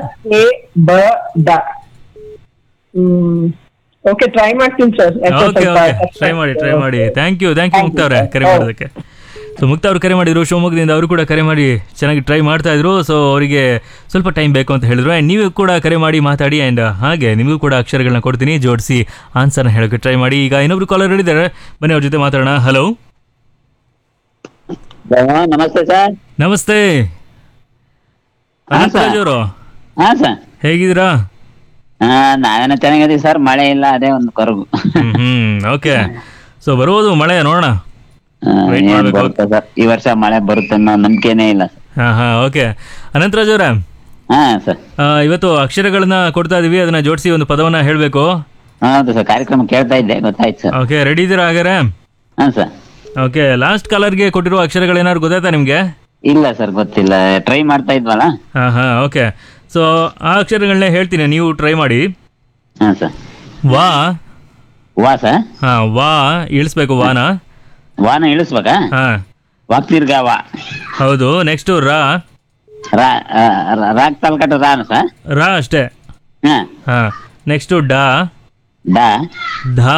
A ಬ ಡ hmm okay try ಮಾಡ್ತೀನಿ ಸರ್ ಓಕೆ ಓಕೆ ಟ್ರೈ ಮಾಡಿ ಟ್ರೈ ಮಾಡಿ thank you thank you Mukta ಅವರೇ ಕರೆ ಮಾಡೋದಕ್ಕೆ ಸೊ ಮುಕ್ತಾ ಅವರು ಕರೆ ಮಾಡಿದ್ರು ಶಿವಮೊಗ್ಗದಿಂದ ಅವರು ಕೂಡ ಕರೆ ಮಾಡಿ ಚೆನ್ನಾಗಿ ಟ್ರೈ ಮಾಡ್ತಾ ಇದ್ರು ಸೊ ಅವರಿಗೆ ಸ್ವಲ್ಪ ಟೈಮ್ ಬೇಕು ಅಂತ ಹೇಳಿದ್ರು ಆ್ಯಂಡ್ ನೀವು ಕೂಡ ಕರೆ ಮಾಡಿ ಮಾತಾಡಿ ಆ್ಯಂಡ್ ಹಾಗೆ ನಿಮಗೂ ಕೂಡ ಅಕ್ಷರಗಳನ್ನ ಕೊಡ್ತೀನಿ ಜೋಡಿಸಿ ಆನ್ಸರ್ನ ಹೇಳೋಕ್ಕೆ ಟ್ರೈ ಮಾಡಿ ಈಗ ಇನ್ನೊಬ್ರು ಕಾಲರ್ ಹೇಳಿದ್ದಾರೆ ಬನ್ನಿ ಅವ್ರ ಜೊತೆ ಮಾತಾಡೋಣ ಹಲೋ ನಮಸ್ತೆ ಸರ್ ನಮಸ್ತೆ ಹಾ, ಅನಂತರಾಜ್ ಅವರು ಹಾ ಸರ್ ಹೇಗಿದ್ದೀರಾ ಹಾ ನಾವೇನೋ ಚೆನ್ನಾಗಿದೀವಿ ಸರ್ ಮಳೆ ಇಲ್ಲ ಅದೇ ಒಂದು ಕೊರಗು ಹ್ಮ್ ಹ್ಮ್ ಓಕೆ ಸೊ ಬರ್ಬೋದು ಮಳೆ ನೋಡೋಣ ಹಾ, Wait ಏನ್ ಮಾಡ್ಬೇಕು. ಬರುತ್ತೆ ಸರ್ ಈ ವರ್ಷ ಮಳೆ ಬರುತ್ತೆ ಅನ್ನೋ ನಂಬಿಕೆನೇ ಇಲ್ಲ ಸರ್ ಹಾ ಹಾ ಓಕೆ ಅನಂತರಾಜ್ ಅವರೇ ಹಾ ಸರ್ ಆ, ಇವತ್ತು ಅಕ್ಷರಗಳನ್ನ ಕೊಡ್ತಾ ಇದೀವಿ ಅದನ್ನ ಜೋಡಿಸಿ ಒಂದು ಪದವನ್ನ ಹೇಳಬೇಕು ಹೌದು ಸರ್ ಕಾರ್ಯಕ್ರಮ ಕೇಳ್ತಾ ಇದ್ದೆ ಗೊತ್ತಾಯ್ತು ಸರ್ ಓಕೆ ರೆಡಿ ಇದ್ದೀರಾ ಹಾಗಾದ್ರೆ ಹಾ ಸರ್ ಓಕೆ ಲಾಸ್ಟ್ ಕಲರ್ಗೆ ಕೊಟ್ಟಿರೋ ಅಕ್ಷರಗಳೇನಾದ್ರು ಗೊತ್ತಾಯ್ತಾ ನಿಮಗೆ ಇಲ್ಲ ಸರ್ ಗೊತ್ತಿಲ್ಲ ಟ್ರೈ ಮಾಡ್ತಾ ಇದ್ವಲ್ಲ ಹಾ ಹಾ ಓಕೆ ಸೊ ಆ ಅಕ್ಷರಗಳನ್ನೇ ಹೇಳ್ತೀನಿ ನೀವು ಟ್ರೈ ಮಾಡಿ ಹಾ ಸರ್ ವಾ ವಾ ಸರ್ ಹಾ ವಾ ಇಳಿಸ್ಬೇಕು ವಾನ ವಾನ ಇಳಿಸ್ಬೇಕಾ ಹಾ ವಾಕ್ತಿರ್ಗ ವಾ ಹೌದು ನೆಕ್ಸ್ಟ್ ರಾ ರಾ ಆ, ರಾ- ರಾಗ್ ತಾಲ್ಕಟ್ಟು ರಾನು ಸರ್ ರಾ ಅಷ್ಟೇ ಹಾ ಹಾ ನೆಕ್ಸ್ಟ್ ಡಾ ಡಾ ಧಾ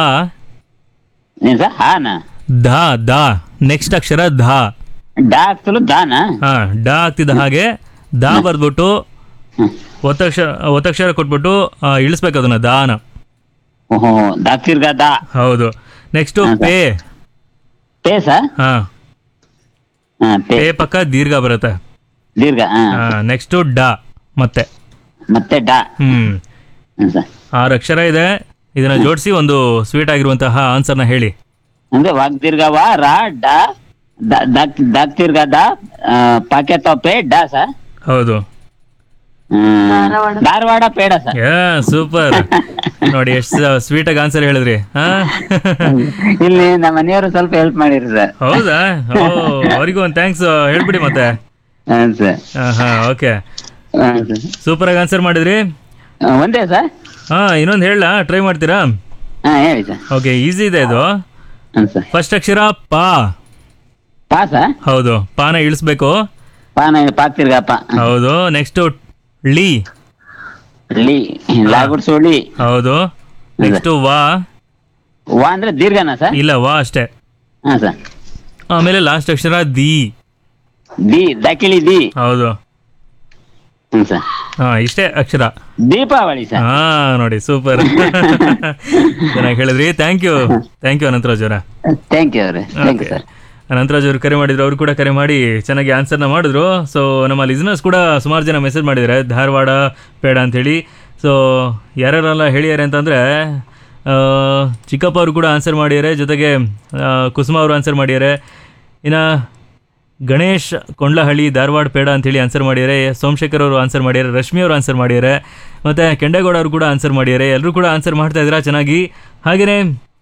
ಏನ್ ಸರ್ ಹಾನ ಧಾ ದಾ ನೆಕ್ಸ್ಟ್ ಅಕ್ಷರ ಧಾ ಡಾ ಆಗ್ತಲು ದಾನ ಹಾ ಡಾ ಆಗ್ತಿದ್ದ ಹಾಗೆ ದಾ ಬರ್ದ್ಬಿಟ್ಟು ಒತ್ತಕ್ಷರ ಒತ್ತಕ್ಷರ ಕೊಟ್ಬಿಟ್ಟು ಆ, ಇಳಿಸ್ಬೇಕು ಅದನ್ನ ದಾನ ಓಹೋ ದಾಕ್ತಿರ್ಗ ದಾ ಹೌದು ನೆಕ್ಸ್ಟ್ ಹಾ, ಪೇ ಪೇ ಸರ್ ಹಾ ಹಾ ಪೇ ಪೇ ಪಕ್ಕ ದೀರ್ಘ ಬರುತ್ತೆ ದೀರ್ಘ ಹಾ ನೆಕ್ಸ್ಟ್ ಡಾ ಮತ್ತೆ ಮತ್ತೆ ಡಾ ಹ್ಮ್ ಹ್ಮ್ ಸರ್ ಆರು ಅಕ್ಷರ ಇದೆ ಇದನ್ನ ಜೋಡಿಸಿ ಒಂದು ಸ್ವೀಟ್ ಆಗಿರುವಂತಹ ಆನ್ಸರ್ನ ಹೇಳಿ ಅಂದ್ರೆ ವಾಗ್ದೀರ್ಘ ವಾ ರಾ ಡಾ ದ- ದಾಕ್ ದಾಕ್ತಿರ್ಗ ದಾ ಆ, ಪಾಕೆ ತಪ್ಪೆ ಡಾ ಸರ್ ಹೌದು ಹ್ಮ್. Dharwad peda sir yeah super ನೋಡಿ ಎಷ್ಟು ಸ್ವೀಟ್ ಆಗಿ ಆನ್ಸರ್ ಹೇಳಿದ್ರಿ ಹಾ ಇಲ್ಲಿ ನಮ್ಮ ಮನೆಯವರು ಸ್ವಲ್ಪ ಹೆಲ್ಪ್ ಮಾಡಿರಿ ಸರ್ ಹೌದಾ ಓ ಅವರಿಗೂ ಒಂದು ಥ್ಯಾಂಕ್ಸ್ ಹೇಳ್ಬಿಡಿ ಮತ್ತೆ ಹಾಂ ಸರ್ ಹಾ ಹಾ ಓಕೆ ಹಾಂ ಸರ್ ಸೂಪರ್ ಆಗಿ ಆನ್ಸರ್ ಮಾಡಿದ್ರಿ ಆ, ಒಂದೇ ಸರ್ ಹಾ ಇನ್ನೊಂದು ಹೇಳ ಟ್ರೈ ಮಾಡ್ತೀರಾ ಹಾಂ ಹೇಳಿ ಸರ್ ಓಕೆ ಈಸಿ ಇದೆ ಇದು ಹಾಂ ಸರ್ ಫಸ್ಟ್ ಅಕ್ಷರ ಪಾ ಪಾ ಸರ್ ಹೌದು ಪಾನ ಇಳಿಸ್ಬೇಕು ಪಾನ ಪಾಕ್ತಿರ್ಗ ಪಾ ಹೌದು ನೆಕ್ಸ್ಟ್ ಳಿ ಲಿ ಲಾಗುಡ್ಸೋಳಿ ಹೌದು ನೆಕ್ಸ್ಟ್ ವಾ ವಾ ಅಂದ್ರೆ ದೀರ್ಘನಾ ಸರ್ ಇಲ್ಲ ವಾ ಅಷ್ಟೇ ಹಾಂ ಸರ್ ಆಮೇಲೆ ಲಾಸ್ಟ್ ಅಕ್ಷರ ದಿ ದಿ ದಕಿಳಿ ದಿ ಹೌದು ಹ್ಞೂ ಸರ್ ಹಾ ಇಷ್ಟೇ ಅಕ್ಷರ ದೀಪಾವಳಿ ಸರ್ ಹಾ ನೋಡಿ ಸೂಪರ್ ಚೆನ್ನಾಗಿ ಹೇಳಿದ್ರಿ thank you thank you Anantharaj ಅವರ ಥ್ಯಾಂಕ್ ಯು ಅವ್ರೆ ಥ್ಯಾಂಕ್ ಯು ಸರ್ ಅನಂತರಾಜ್ ಅವರು ಕರೆ ಮಾಡಿದ್ರು ಅವರು ಕೂಡ ಕರೆ ಮಾಡಿ ಚೆನ್ನಾಗಿ ಆನ್ಸರ್ನ ಮಾಡಿದ್ರು ಸೊ ನಮ್ಮ ಲಿಸ್ನರ್ಸ್ ಕೂಡ ಸುಮಾರು ಜನ ಮೆಸೇಜ್ ಮಾಡಿದ್ದಾರೆ ಧಾರವಾಡ ಬೇಡ ಅಂಥೇಳಿ ಸೊ ಯಾರ್ಯಾರೆಲ್ಲ ಹೇಳಿದ್ದಾರೆ ಅಂತಂದರೆ ಚಿಕ್ಕಪ್ಪ ಅವರು ಕೂಡ ಆನ್ಸರ್ ಮಾಡಿದ್ದಾರೆ ಜೊತೆಗೆ ಆ, ಕುಸುಮ ಅವರು ಆನ್ಸರ್ ಮಾಡಿದ್ದಾರೆ ಇನ್ನು ಗಣೇಶ್ ಕೊಂಡ್ಲಹಳ್ಳಿ ಧಾರವಾಡ ಪೇಡ ಅಂತೇಳಿ ಆನ್ಸರ್ ಮಾಡಿದ್ದಾರೆ ಸೋಮಶೇಖರ್ ಅವರು ಆನ್ಸರ್ ಮಾಡಿದ್ದಾರೆ ರಶ್ಮಿ ಅವರು ಆನ್ಸರ್ ಮಾಡಿದ್ದಾರೆ ಮತ್ತು ಕೆಂಡೇಗೌಡ ಅವರು ಕೂಡ ಆನ್ಸರ್ ಮಾಡಿದ್ದಾರೆ ಎಲ್ಲರೂ ಕೂಡ ಆನ್ಸರ್ ಮಾಡ್ತಾ ಇದ್ದೀರಾ ಚೆನ್ನಾಗಿ ಹಾಗೆಯೇ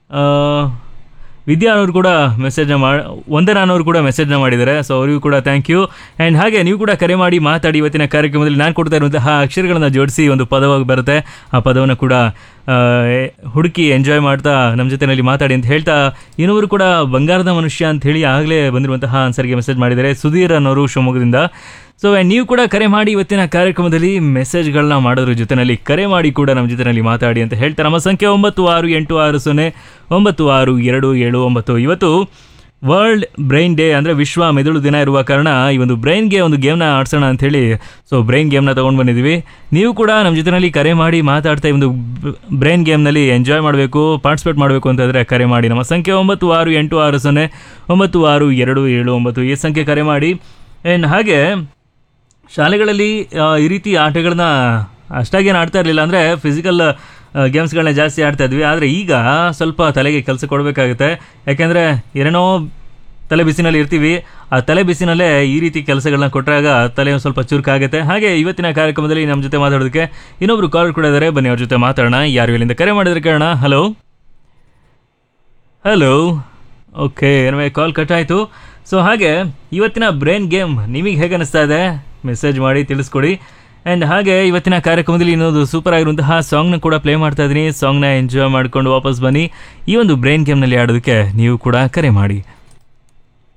ವಿದ್ಯಾ ಅವರು ಕೂಡ ಮೆಸೇಜ್ನ ಮಾಡಿ ಒಂದೇ ನಾನವರು ಕೂಡ ಮೆಸೇಜ್ನ ಮಾಡಿದ್ದಾರೆ ಸೊ ಅವರಿಗೂ ಕೂಡ ಥ್ಯಾಂಕ್ ಯು ಆ್ಯಂಡ್ ಹಾಗೆ ನೀವು ಕೂಡ ಕರೆ ಮಾಡಿ ಮಾತಾಡಿ ಇವತ್ತಿನ ಕಾರ್ಯಕ್ರಮದಲ್ಲಿ ನಾನು ಕೊಡ್ತಾ ಇರುವಂತಹ ಅಕ್ಷರಗಳನ್ನು ಜೋಡಿಸಿ ಒಂದು ಪದವಾಗಿ ಬರುತ್ತೆ ಆ ಪದವನ್ನು ಕೂಡ ಆ, ಹುಡುಕಿ ಎಂಜಾಯ್ ಮಾಡ್ತಾ ನಮ್ಮ ಜೊತೆಯಲ್ಲಿ ಮಾತಾಡಿ ಅಂತ ಹೇಳ್ತಾ ಇನ್ನೊಬ್ಬರು ಕೂಡ ಬಂಗಾರದ ಮನುಷ್ಯ ಅಂತ ಹೇಳಿ ಆಗಲೇ ಬಂದಿರುವಂತಹ ಆನ್ಸರ್ಗೆ ಮೆಸೇಜ್ ಮಾಡಿದ್ದಾರೆ ಸುಧೀರ್ ಅನ್ನೋರು ಶಿವಮೊಗ್ಗದಿಂದ ಸೊ ನೀವು ಕೂಡ ಕರೆ ಮಾಡಿ ಇವತ್ತಿನ ಕಾರ್ಯಕ್ರಮದಲ್ಲಿ ಮೆಸೇಜ್ಗಳನ್ನ ಮಾಡೋದ್ರ ಜೊತೆಯಲ್ಲಿ ಕರೆ ಮಾಡಿ ಕೂಡ ನಮ್ಮ ಜೊತೆಯಲ್ಲಿ ಮಾತಾಡಿ ಅಂತ ಹೇಳ್ತಾರೆ ನಮ್ಮ ಸಂಖ್ಯೆ ಒಂಬತ್ತು ಆರು ಎಂಟು ಆರು ಸೊನ್ನೆ ಒಂಬತ್ತು ಆರು ಎರಡು ಏಳು ಒಂಬತ್ತು ಇವತ್ತು ವರ್ಲ್ಡ್ ಬ್ರೈನ್ ಡೇ ಅಂದರೆ ವಿಶ್ವ ಮೆದುಳು ದಿನ ಇರುವ ಕಾರಣ ಈ ಒಂದು ಬ್ರೈನ್ಗೆ ಒಂದು ಗೇಮ್ನ ಆಡ್ಸೋಣ ಅಂಥೇಳಿ ಸೊ ಬ್ರೈನ್ ಗೇಮ್ನ ತೊಗೊಂಡು ಬಂದಿದ್ದೀವಿ ನೀವು ಕೂಡ ನಮ್ಮ ಜೊತೆಯಲ್ಲಿ ಕರೆ ಮಾಡಿ ಮಾತಾಡ್ತಾ ಈ ಒಂದು ಬ್ರೈನ್ ಗೇಮ್ನಲ್ಲಿ ಎಂಜಾಯ್ ಮಾಡಬೇಕು ಪಾರ್ಟಿಸಿಪೇಟ್ ಮಾಡಬೇಕು ಅಂತಂದರೆ ಕರೆ ಮಾಡಿ ನಮ್ಮ ಸಂಖ್ಯೆ ಒಂಬತ್ತು ಆರು ಎಂಟು ಆರು ಸೊನ್ನೆ ಒಂಬತ್ತು ಆರು ಎರಡು ಏಳು ಒಂಬತ್ತು ಈ ಸಂಖ್ಯೆ ಕರೆ ಮಾಡಿ ಆ್ಯಂಡ್ ಹಾಗೆ ಶಾಲೆಗಳಲ್ಲಿ ಆ, ಈ ರೀತಿ ಆಟಗಳನ್ನ ಅಷ್ಟಾಗೇನು ಆಡ್ತಾ ಇರಲಿಲ್ಲ ಅಂದರೆ ಫಿಸಿಕಲ್ ಗೇಮ್ಸ್ಗಳನ್ನ ಜಾಸ್ತಿ ಆಡ್ತಾ ಇದ್ವಿ ಆದರೆ ಈಗ ಸ್ವಲ್ಪ ತಲೆಗೆ ಕೆಲಸ ಕೊಡಬೇಕಾಗುತ್ತೆ ಯಾಕೆಂದರೆ ಏನೇನೋ ತಲೆ ಬಿಸಿನಲ್ಲಿ ಇರ್ತೀವಿ ಆ ತಲೆ ಬಿಸಿನಲ್ಲೇ ಈ ರೀತಿ ಕೆಲಸಗಳನ್ನ ಕೊಟ್ಟಾಗ ತಲೆ ಒಂದು ಸ್ವಲ್ಪ ಚುರುಕಾಗುತ್ತೆ ಹಾಗೆ ಇವತ್ತಿನ ಕಾರ್ಯಕ್ರಮದಲ್ಲಿ ನಮ್ಮ ಜೊತೆ ಮಾತಾಡೋದಕ್ಕೆ ಇನ್ನೊಬ್ರು ಕಾಲ್ ಕೂಡ ಇದ್ದಾರೆ ಬನ್ನಿ ಅವ್ರ ಜೊತೆ ಮಾತಾಡೋಣ ಯಾರು ಇಲ್ಲಿಂದ ಕರೆ ಮಾಡಿದ್ರೆ ಕೇಳೋಣ ಹಲೋ ಹಲೋ ಓಕೆ ನಮಗೆ ಕಾಲ್ ಕಟ್ ಆಯಿತು ಸೊ ಹಾಗೆ ಇವತ್ತಿನ ಬ್ರೈನ್ ಗೇಮ್ ನಿಮಗೆ ಹೇಗೆ ಅನಿಸ್ತಾ ಇದೆ ಮೆಸೇಜ್ ಮಾಡಿ ತಿಳಿಸ್ಕೊಡಿ ಆ್ಯಂಡ್ ಹಾಗೆ ಇವತ್ತಿನ ಕಾರ್ಯಕ್ರಮದಲ್ಲಿ ಇನ್ನೊಂದು ಸೂಪರ್ ಆಗಿರುವಂತಹ ಸಾಂಗ್ನ ಕೂಡ ಪ್ಲೇ ಮಾಡ್ತಾ ಇದ್ದೀನಿ ಸಾಂಗ್ನ ಎಂಜಾಯ್ ಮಾಡ್ಕೊಂಡು ವಾಪಸ್ ಬನ್ನಿ ಈ ಒಂದು ಬ್ರೈನ್ ಗೇಮ್ನಲ್ಲಿ ಆಡೋದಕ್ಕೆ ನೀವು ಕೂಡ ಕರೆ ಮಾಡಿ